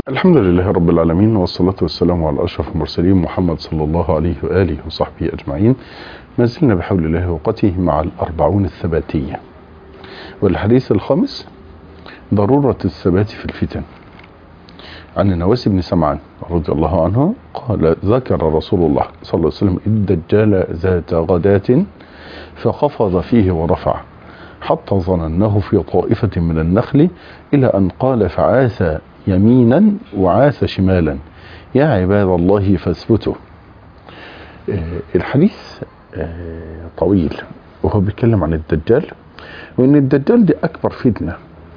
الحمد لله رب العالمين والصلاة والسلام على أشرف المرسلين محمد صلى الله عليه وآله وصحبه أجمعين ما زلنا بحول الله وقته مع الأربعون الثباتية والحديث الخامس ضرورة الثبات في الفتن عن النواس بن سمعان رضي الله عنه قال ذكر رسول الله صلى الله عليه وسلم الدجال ذات غداة فخفض فيه ورفع حتى ظنناه في طائفة من النخل إلى أن قال فعاث يمينا وعاث شمالا يا عباد الله فاثبتوا الحديث طويل وهو بيتكلم عن الدجال وان الدجال دي اكبر فتنه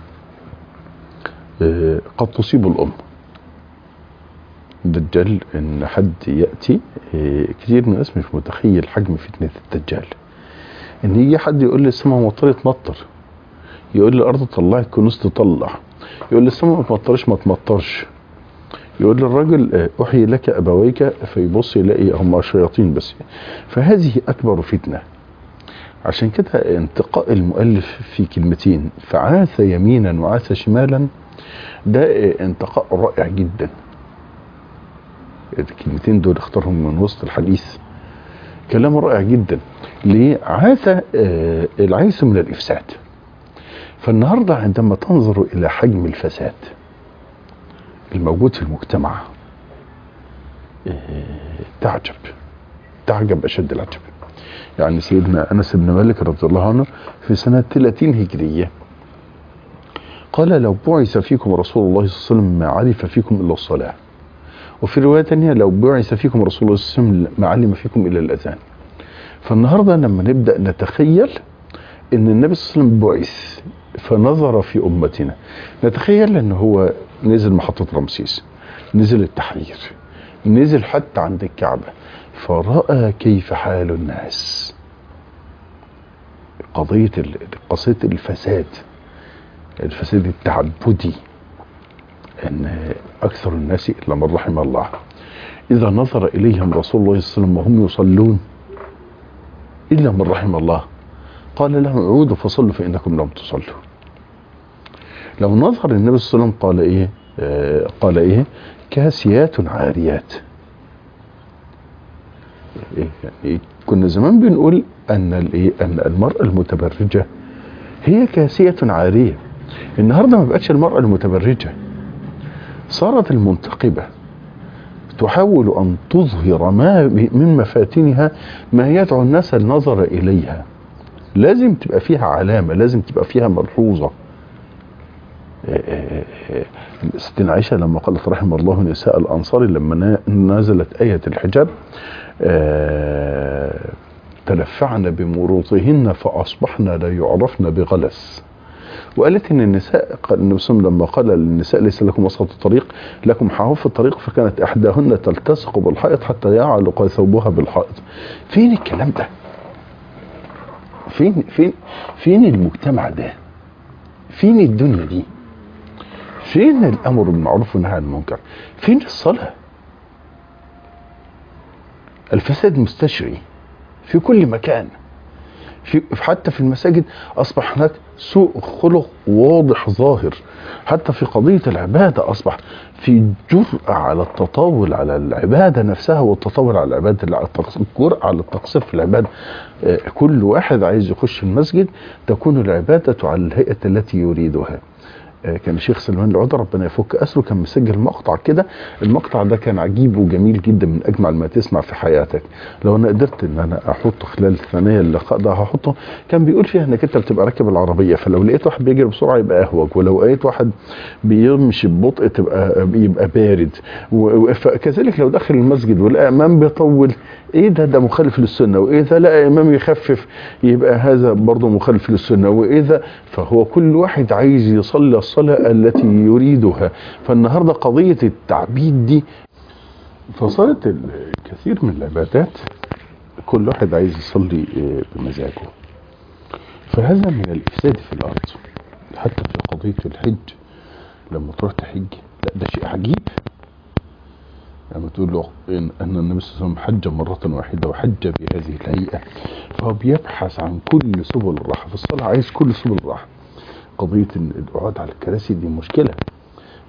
قد تصيب الامه الدجال ان حد ياتي كتير من الناس مش متخيل حجم فتنه الدجال ان يجي حد يقول لي السماء مطرت مطر يقول لي الارض طلعت كنوز تطلع يقول لي السماء ما تمطرش ما تمطرش يقول للراجل احيي لك ابويك فيبص يلاقي هم شياطين بس فهذه اكبر فتنه عشان كده انتقاء المؤلف في كلمتين فعاث يمينا وعاث شمالا ده انتقاء رائع جدا الكلمتين دول اختارهم من وسط الحديث كلام رائع جدا ليه عاث آه العيس من الافساد فالنهارده عندما تنظر الى حجم الفساد الموجود في المجتمع آه تعجب تعجب اشد العجب يعني سيدنا انس بن مالك رضي الله عنه في سنه 30 هجريه قال لو بعث فيكم رسول الله صلى الله عليه وسلم ما عرف فيكم الا الصلاه وفي روايه ثانيه لو بعث فيكم رسول الله صلى الله عليه وسلم ما علم فيكم الا الاذان فالنهارده لما نبدا نتخيل ان النبي صلى الله عليه وسلم بعث فنظر في امتنا نتخيل ان هو نزل محطه رمسيس نزل التحرير نزل حتى عند الكعبه فراى كيف حال الناس قضيه قضيه الفساد الفساد التعبدي ان اكثر الناس الا من رحم الله اذا نظر اليهم رسول الله صلى الله عليه وسلم وهم يصلون الا من رحم الله قال لهم عودوا فصلوا فانكم لم تصلوا لو نظر النبي صلى الله عليه وسلم قال ايه آه قال ايه كاسيات عاريات إيه يعني كنا زمان بنقول ان الايه ان المراه المتبرجه هي كاسيه عاريه النهارده ما بقتش المراه المتبرجه صارت المنتقبه تحاول ان تظهر ما من مفاتنها ما يدعو الناس النظر اليها لازم تبقى فيها علامه لازم تبقى فيها ملحوظه ستنا عائشه لما قالت رحم الله نساء الانصار لما نزلت ايه الحجاب تلفعن بمروطهن فاصبحن لا يعرفن بغلس وقالت ان النساء النبي صلى الله عليه وسلم لما قال للنساء ليس لكم وسط الطريق لكم حواف الطريق فكانت احداهن تلتصق بالحائط حتى يعلق ثوبها بالحائط فين الكلام ده فين فين فين المجتمع ده فين الدنيا دي فين الامر بالمعروف والنهي عن المنكر فين الصلاه الفساد مستشري في كل مكان في حتى في المساجد اصبح هناك سوء خلق واضح ظاهر حتى في قضيه العباده اصبح في جرأة على التطاول على العبادة نفسها والتطاول على العبادة الجرأة على التقصير في العبادة كل واحد عايز يخش المسجد تكون العبادة على الهيئة التي يريدها كان الشيخ سلمان العودة ربنا يفك اسره كان مسجل مقطع كده المقطع ده كان عجيب وجميل جدا من اجمل ما تسمع في حياتك لو انا قدرت ان انا احطه خلال الثانيه اللقاء ده هحطه كان بيقول فيها انك انت بتبقى راكب العربيه فلو لقيت واحد بيجري بسرعه يبقى اهوج ولو لقيت واحد بيمشي ببطء تبقى يبقى بارد فكذلك لو دخل المسجد ولقى امام بيطول ايه ده ده مخالف للسنه واذا لقى امام يخفف يبقى هذا برضه مخالف للسنه واذا فهو كل واحد عايز يصلي الصلاه التي يريدها فالنهارده قضيه التعبيد دي فصارت الكثير من العبادات كل واحد عايز يصلي بمزاجه فهذا من الافساد في الارض حتى في قضيه الحج لما تروح تحج لا ده شيء عجيب لما تقول له إن, أن النبي صلى الله عليه وسلم حج مرة واحدة وحج بهذه الهيئة فهو بيبحث عن كل سبل الراحة في الصلاة عايز كل سبل الراحة قضية القعاد على الكراسي دي مشكلة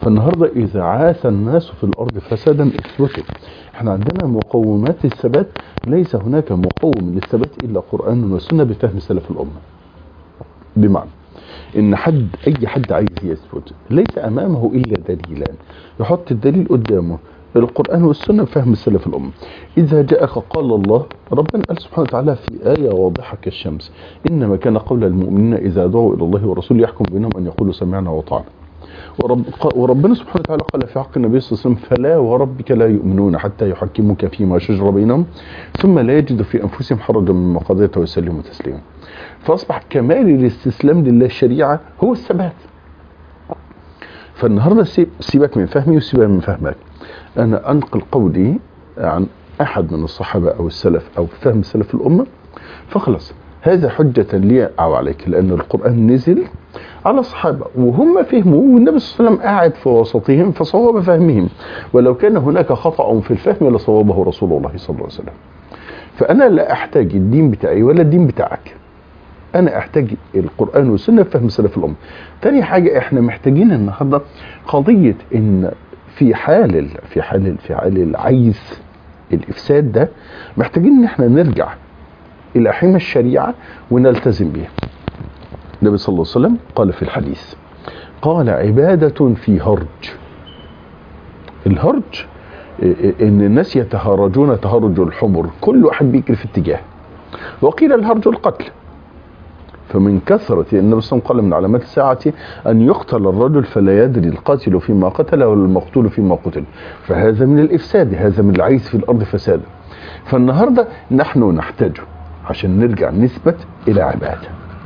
فالنهارده اذا عاث الناس في الارض فسادا اثبتوا احنا عندنا مقومات الثبات ليس هناك مقوم للثبات الا قران وسنه بفهم سلف الامه بمعنى ان حد اي حد عايز يثبت ليس امامه الا دليلان يحط الدليل قدامه القرآن والسنة بفهم السلف الأمة إذا جاءك قال الله ربنا قال سبحانه وتعالى في آية واضحة كالشمس إنما كان قول المؤمنين إذا دعوا إلى الله ورسوله يحكم بينهم أن يقولوا سمعنا وأطعنا ورب وربنا سبحانه وتعالى قال في حق النبي صلى الله عليه وسلم فلا وربك لا يؤمنون حتى يحكموك فيما شجر بينهم ثم لا يجدوا في أنفسهم حرجا مما قضيت ويسلموا تسليما فأصبح كمال الاستسلام لله الشريعة هو الثبات فالنهارده سيب سيبك من فهمي وسيبك من فهمك انا انقل قولي عن احد من الصحابه او السلف او فهم سلف الامه فخلص هذا حجة لي أو عليك لأن القرآن نزل على الصحابة وهم فهموا والنبي صلى الله عليه وسلم قاعد في وسطهم فصوب فهمهم ولو كان هناك خطأ في الفهم لصوابه رسول الله صلى الله عليه وسلم فأنا لا أحتاج الدين بتاعي ولا الدين بتاعك انا احتاج القران والسنه بفهم سلف الامه تاني حاجه احنا محتاجين النهارده قضيه ان في حال في حال في حال العيث الافساد ده محتاجين ان احنا نرجع الى حمى الشريعه ونلتزم بيها النبي صلى الله عليه وسلم قال في الحديث قال عباده في هرج الهرج ان الناس يتهرجون تهرج الحمر كل واحد بيجري في اتجاه وقيل الهرج القتل فمن كثرة النبي صلى الله عليه وسلم قال من علامات الساعة أن يقتل الرجل فلا يدري القاتل فيما قتل ولا المقتول فيما قتل فهذا من الإفساد هذا من العيث في الأرض فسادا فالنهاردة نحن نحتاج عشان نرجع نثبت إلى عبادة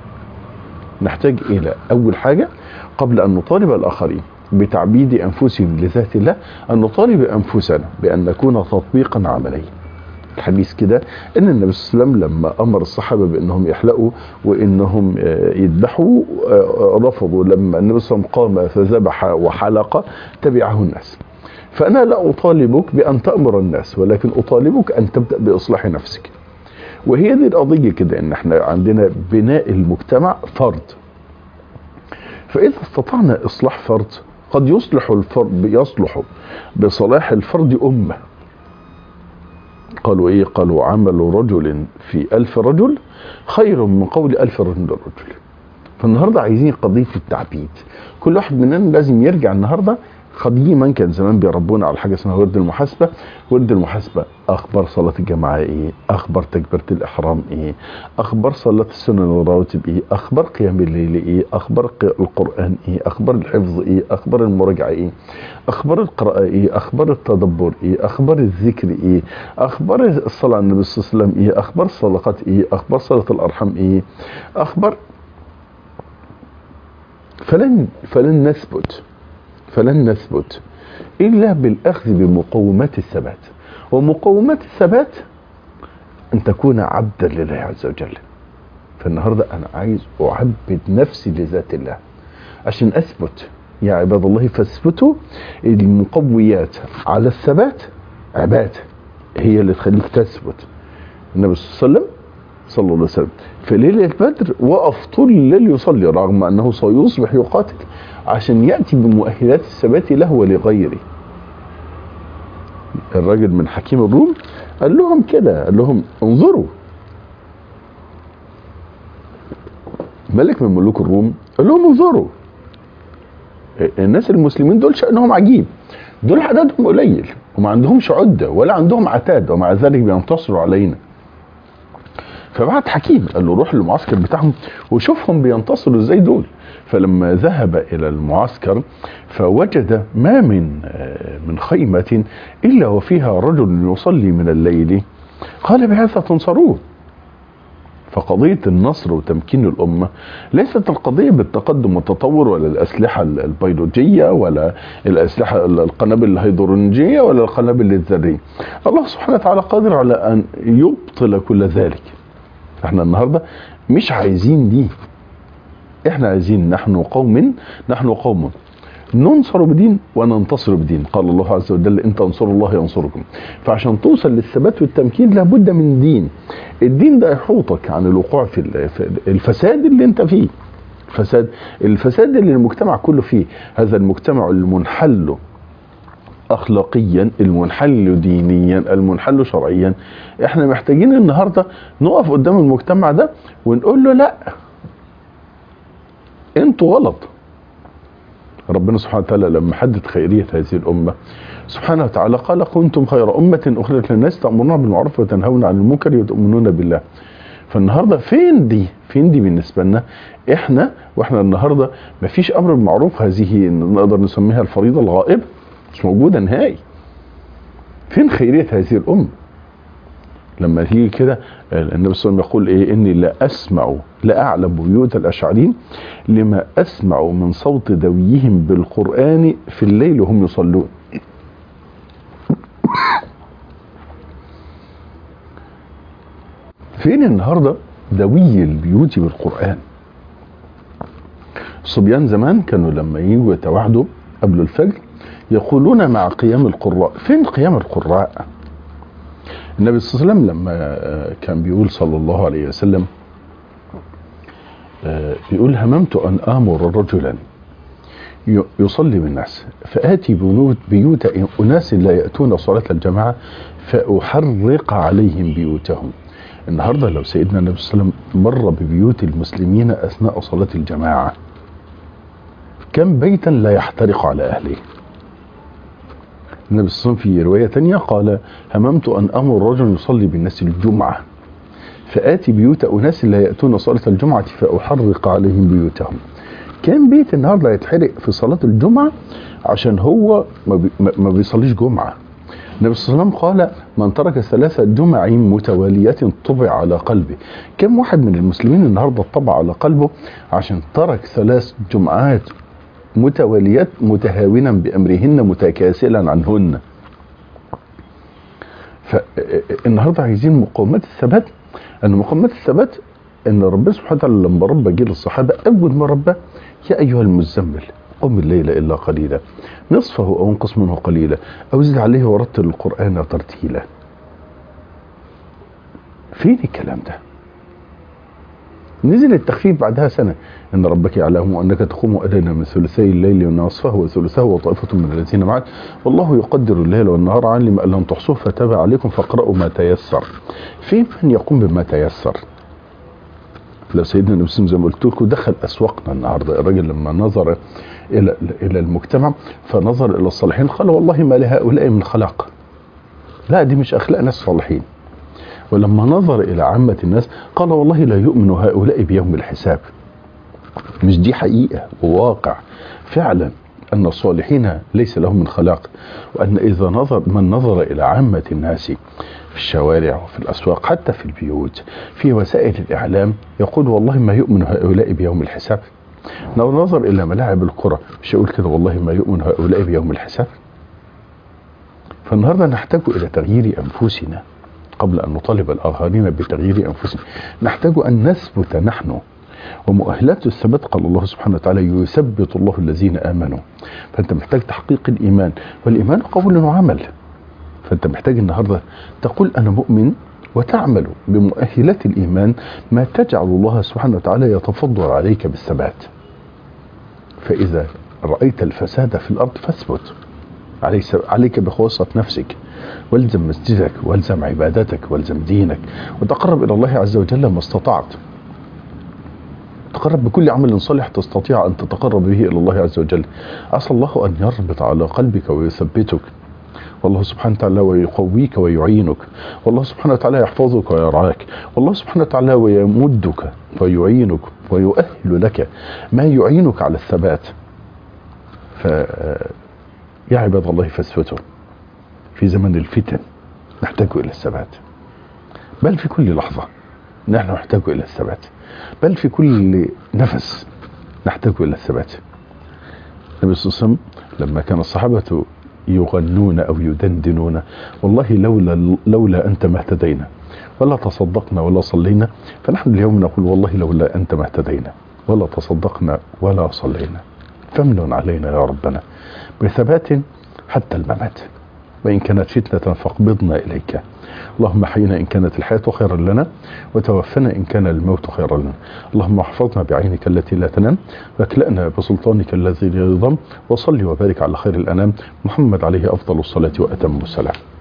نحتاج إلى أول حاجة قبل أن نطالب الآخرين بتعبيد أنفسهم لذات الله أن نطالب أنفسنا بأن نكون تطبيقا عمليا الحديث كده ان النبي صلى الله عليه وسلم لما امر الصحابه بانهم يحلقوا وانهم يذبحوا رفضوا لما النبي صلى الله عليه وسلم قام فذبح وحلق تبعه الناس فانا لا اطالبك بان تامر الناس ولكن اطالبك ان تبدا باصلاح نفسك وهي دي القضيه كده ان احنا عندنا بناء المجتمع فرد فاذا استطعنا اصلاح فرد قد يصلح الفرد يصلح بصلاح الفرد امه قالوا ايه قالوا عمل رجل في ألف رجل خير من قول ألف رجل رجل فالنهاردة عايزين قضية التعبيد كل واحد مننا لازم يرجع النهاردة قديما كان زمان بيربونا على حاجة اسمها ورد المحاسبة ورد المحاسبة أخبار صلاة الجماعة إيه أخبار تكبيرة الإحرام إيه أخبار صلاة السنن والرواتب إيه أخبار قيام الليل إيه أخبار القرآن إيه أخبار الحفظ إيه أخبار المراجعة إيه أخبار القراءة إيه أخبار التدبر إيه أخبار الذكر إيه أخبار الصلاة على النبي صلى الله عليه وسلم إيه أخبار الصدقات إيه أخبار صلاة الأرحام إيه أخبار فلن فلن نثبت فلن نثبت إلا بالأخذ بمقومات الثبات ومقومات الثبات أن تكون عبدا لله عز وجل فالنهاردة أنا عايز أعبد نفسي لذات الله عشان أثبت يا عباد الله فاثبتوا المقويات على الثبات عبادة هي اللي تخليك تثبت النبي صلى الله عليه وسلم صلى الله عليه وسلم في ليلة بدر وقف طول الليل يصلي رغم أنه سيصبح يقاتل عشان يأتي بمؤهلات الثبات له ولغيره الراجل من حكيم الروم قال لهم كده قال لهم انظروا ملك من ملوك الروم قال لهم انظروا الناس المسلمين دول شأنهم عجيب دول عددهم قليل وما عندهمش عدة ولا عندهم عتاد ومع ذلك بينتصروا علينا فبعت حكيم قال له روح للمعسكر بتاعهم وشوفهم بينتصروا ازاي دول فلما ذهب الى المعسكر فوجد ما من من خيمة الا وفيها رجل يصلي من الليل قال بهذا تنصرون فقضية النصر وتمكين الأمة ليست القضية بالتقدم والتطور ولا الأسلحة البيولوجية ولا الأسلحة القنابل الهيدروجية ولا القنابل الذرية الله سبحانه وتعالى قادر على أن يبطل كل ذلك احنا النهاردة مش عايزين دي احنا عايزين نحن قوم نحن قوم ننصر بدين وننتصر بدين قال الله عز وجل ان تنصروا الله ينصركم فعشان توصل للثبات والتمكين لابد من دين الدين ده يحوطك عن الوقوع في الفساد اللي انت فيه فساد الفساد اللي المجتمع كله فيه هذا المجتمع المنحل اخلاقيا المنحل دينيا المنحل شرعيا احنا محتاجين النهارده نقف قدام المجتمع ده ونقول له لا انتوا غلط ربنا سبحانه وتعالى لما حدد خيرية هذه الأمة سبحانه وتعالى قال كنتم خير أمة أخرجت للناس تأمرون بالمعروف وتنهون عن المنكر وتؤمنون بالله فالنهارده فين دي فين دي بالنسبه لنا احنا واحنا النهارده مفيش امر بالمعروف هذه نقدر نسميها الفريضه الغائبه مش موجوده نهائي فين خيريه هذه الامه لما تيجي كده النبي صلى الله عليه وسلم يقول ايه اني لا اسمع لا اعلم بيوت الاشعرين لما اسمع من صوت دويهم بالقران في الليل وهم يصلون فين النهارده دوي البيوت بالقران الصبيان زمان كانوا لما يجوا يتواعدوا قبل الفجر يقولون مع قيام القراء فين قيام القراء النبي صلى الله عليه وسلم لما كان بيقول صلى الله عليه وسلم بيقول هممت ان امر رجلا يصلي بالناس فاتي بيوت بيوت اناس لا ياتون صلاه الجماعه فاحرق عليهم بيوتهم النهارده لو سيدنا النبي صلى الله عليه وسلم مر ببيوت المسلمين اثناء صلاه الجماعه كم بيتا لا يحترق على اهله النبي صلى الله عليه وسلم في رواية تانية قال هممت أن أمر رجل يصلي بالناس الجمعة فآتي بيوت أناس لا يأتون صلاة الجمعة فأحرق عليهم بيوتهم كان بيت النهارده يتحرق في صلاة الجمعة عشان هو ما, بي ما بيصليش جمعة النبي صلى الله عليه وسلم قال من ترك ثلاثة جمع متواليات طبع على قلبه كم واحد من المسلمين النهارده طبع على قلبه عشان ترك ثلاث جمعات متواليات متهاونا بامرهن متكاسلا عنهن فالنهارده عايزين مقومات الثبات ان مقومات الثبات ان ربنا سبحانه وتعالى لما ربى جيل الصحابه اول ما ربى يا ايها المزمل قم الليل الا قليلا نصفه او انقص منه قليلا او زد عليه ورتل القران ترتيلا فين الكلام ده نزل التخفيف بعدها سنة إن ربك يعلم أنك تقوم أدنى من ثلثي الليل ونصفه وثلثه وطائفة من الذين معك والله يقدر الليل والنهار علم أن لن تحصوه فتاب عليكم فاقرأوا ما تيسر في من يقوم بما تيسر لو سيدنا النبي صلى الله عليه وسلم زي ما قلت لكم دخل أسواقنا النهارده الراجل لما نظر إلى إلى المجتمع فنظر إلى الصالحين قال والله ما لهؤلاء من خلاق لا دي مش أخلاق ناس صالحين ولما نظر إلى عامة الناس قال والله لا يؤمن هؤلاء بيوم الحساب مش دي حقيقة وواقع فعلا أن الصالحين ليس لهم من خلاق وأن إذا نظر من نظر إلى عامة الناس في الشوارع وفي الأسواق حتى في البيوت في وسائل الإعلام يقول والله ما يؤمن هؤلاء بيوم الحساب لو نظر إلى ملاعب الكرة مش يقول كده والله ما يؤمن هؤلاء بيوم الحساب فالنهاردة نحتاج إلى تغيير أنفسنا قبل أن نطالب الآخرين بتغيير أنفسنا نحتاج أن نثبت نحن ومؤهلات الثبات قال الله سبحانه وتعالى يثبت الله الذين آمنوا فأنت محتاج تحقيق الإيمان والإيمان قول وعمل فأنت محتاج النهاردة تقول أنا مؤمن وتعمل بمؤهلات الإيمان ما تجعل الله سبحانه وتعالى يتفضل عليك بالثبات فإذا رأيت الفساد في الأرض فاثبت عليك بخواصة نفسك والزم مسجدك والزم عبادتك والزم دينك وتقرب إلى الله عز وجل ما استطعت تقرب بكل عمل صالح تستطيع أن تتقرب به إلى الله عز وجل عسى الله أن يربط على قلبك ويثبتك والله سبحانه وتعالى ويقويك ويعينك والله سبحانه وتعالى يحفظك ويرعاك والله سبحانه وتعالى ويمدك ويعينك ويؤهل لك ما يعينك على الثبات ف يا عباد الله فاثبتوا في زمن الفتن نحتاج إلى الثبات بل في كل لحظة نحن نحتاج إلى الثبات بل في كل نفس نحتاج إلى الثبات النبي صلى الله عليه وسلم لما كان الصحابة يغنون أو يدندنون والله لولا لولا أنت ما اهتدينا ولا تصدقنا ولا صلينا فنحن اليوم نقول والله لولا أنت ما اهتدينا ولا تصدقنا ولا صلينا فامنن علينا يا ربنا بثبات حتى الممات وإن كانت فتنة فاقبضنا إليك اللهم حينا إن كانت الحياة خيرا لنا وتوفنا إن كان الموت خيرا لنا اللهم احفظنا بعينك التي لا تنام واكلأنا بسلطانك الذي لا يضم وصلي وبارك على خير الأنام محمد عليه أفضل الصلاة وأتم السلام